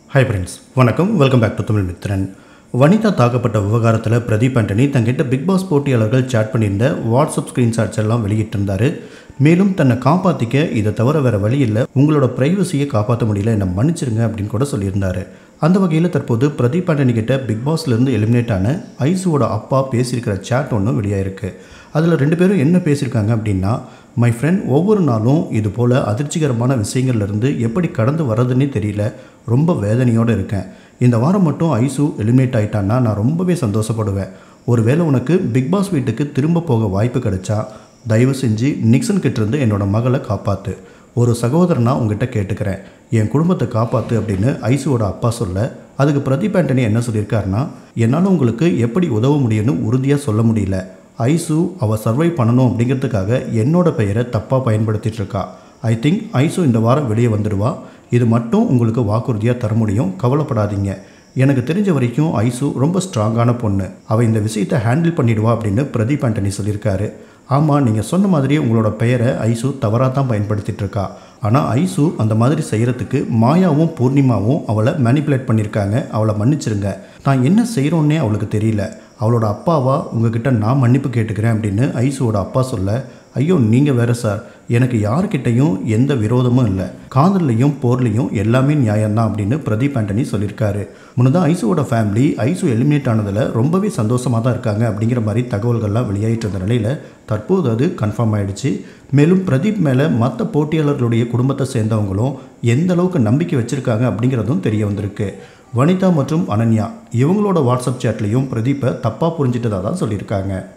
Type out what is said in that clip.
hi friends வணக்கம் welcome back to Tamil Mithran Vanitha தாக்கப்பட்ட விவகாரத்தில் பிரதீப் ஆண்டனி தங்கிட்ட பிக் பாஸ் போட்டியாளர்கள் சேட் பண்ணியிருந்த வாட்ஸ்அப் ஸ்க்ரீன்ஷாட்ஸ் எல்லாம் வெளியிட்டிருந்தாரு மேலும் தன்னை காப்பாற்றிக்க இதை தவிர வேறு வழி இல்லை உங்களோட ப்ரைவசியை காப்பாற்ற முடியல என்னை மன்னிச்சிருங்க அப்படின்னு கூட சொல்லியிருந்தாரு அந்த வகையில் தற்போது பிரதீப் ஆண்டனி கிட்ட பிக் பாஸ்லேருந்து எலிமினேட் ஆன ஐசுவோட அப்பா பேசியிருக்கிற சேட் ஒன்று வெளியாயிருக்கு அதில் ரெண்டு பேரும் என்ன பேசியிருக்காங்க அப்படின்னா மை ஃப்ரெண்ட் ஒவ்வொரு நாளும் இது போல் அதிர்ச்சிகரமான விஷயங்கள்லேருந்து எப்படி கடந்து வர்றதுன்னே தெரியல ரொம்ப வேதனையோடு இருக்கேன் இந்த வாரம் மட்டும் ஐசு எலிமினேட் ஆயிட்டான்னா நான் ரொம்பவே சந்தோஷப்படுவேன் ஒருவேளை உனக்கு பிக் பாஸ் வீட்டுக்கு திரும்ப போக வாய்ப்பு கிடைச்சா தயவு செஞ்சு நிக்சன் கிட்டேருந்து என்னோட மகளை காப்பாற்று ஒரு சகோதரனா உங்ககிட்ட கேட்டுக்கிறேன் என் குடும்பத்தை காப்பாற்று அப்படின்னு ஐசுவோட அப்பா சொல்ல அதுக்கு பிரதீப் ஆண்டனி என்ன சொல்லியிருக்காருன்னா என்னால் உங்களுக்கு எப்படி உதவ முடியும்னு உறுதியாக சொல்ல முடியல ஐசு அவள் சர்வை பண்ணணும் அப்படிங்கிறதுக்காக என்னோட பெயரை தப்பாக பயன்படுத்திட்டு இருக்கா ஐ திங்க் ஐசு இந்த வாரம் வெளியே வந்துடுவா இது மட்டும் உங்களுக்கு வாக்குறுதியாக தர முடியும் கவலைப்படாதீங்க எனக்கு தெரிஞ்ச வரைக்கும் ஐசு ரொம்ப ஸ்ட்ராங்கான பொண்ணு அவள் இந்த விஷயத்தை ஹேண்டில் பண்ணிடுவா அப்படின்னு பிரதீப் ஆண்டனி சொல்லியிருக்காரு ஆமாம் நீங்கள் சொன்ன மாதிரி உங்களோட பெயரை ஐசு தவறாக தான் பயன்படுத்திட்டு இருக்கா ஆனால் ஐசு அந்த மாதிரி செய்கிறதுக்கு மாயாவும் பூர்ணிமாவும் அவளை மேனிப்புலேட் பண்ணியிருக்காங்க அவளை மன்னிச்சிருங்க நான் என்ன செய்கிறோன்னே அவளுக்கு தெரியல அவளோட அப்பாவா உங்ககிட்ட நான் மன்னிப்பு கேட்டுக்கிறேன் அப்படின்னு ஐசுவோட அப்பா சொல்ல ஐயோ நீங்கள் வேற சார் எனக்கு யார்கிட்டையும் எந்த விரோதமும் இல்லை காதல்லையும் போர்லையும் எல்லாமே நியாயம்தான் அப்படின்னு பிரதீப் ஆண்டனி சொல்லியிருக்காரு முன்னதான் ஐசுவோட ஃபேமிலி ஐசு எலிமினேட் ஆனதில் ரொம்பவே சந்தோஷமாக தான் இருக்காங்க அப்படிங்கிற மாதிரி தகவல்கள்லாம் வெளியாயிட்டு இருந்த நிலையில் தற்போது அது கன்ஃபார்ம் ஆயிடுச்சு மேலும் பிரதீப் மேலே மற்ற போட்டியாளர்களுடைய குடும்பத்தை சேர்ந்தவங்களும் எந்த அளவுக்கு நம்பிக்கை வச்சுருக்காங்க அப்படிங்கிறதும் தெரிய வந்திருக்கு வனிதா மற்றும் அனன்யா இவங்களோட வாட்ஸ்அப் சேட்லேயும் பிரதீப்பை தப்பாக புரிஞ்சிட்டதாக தான் சொல்லியிருக்காங்க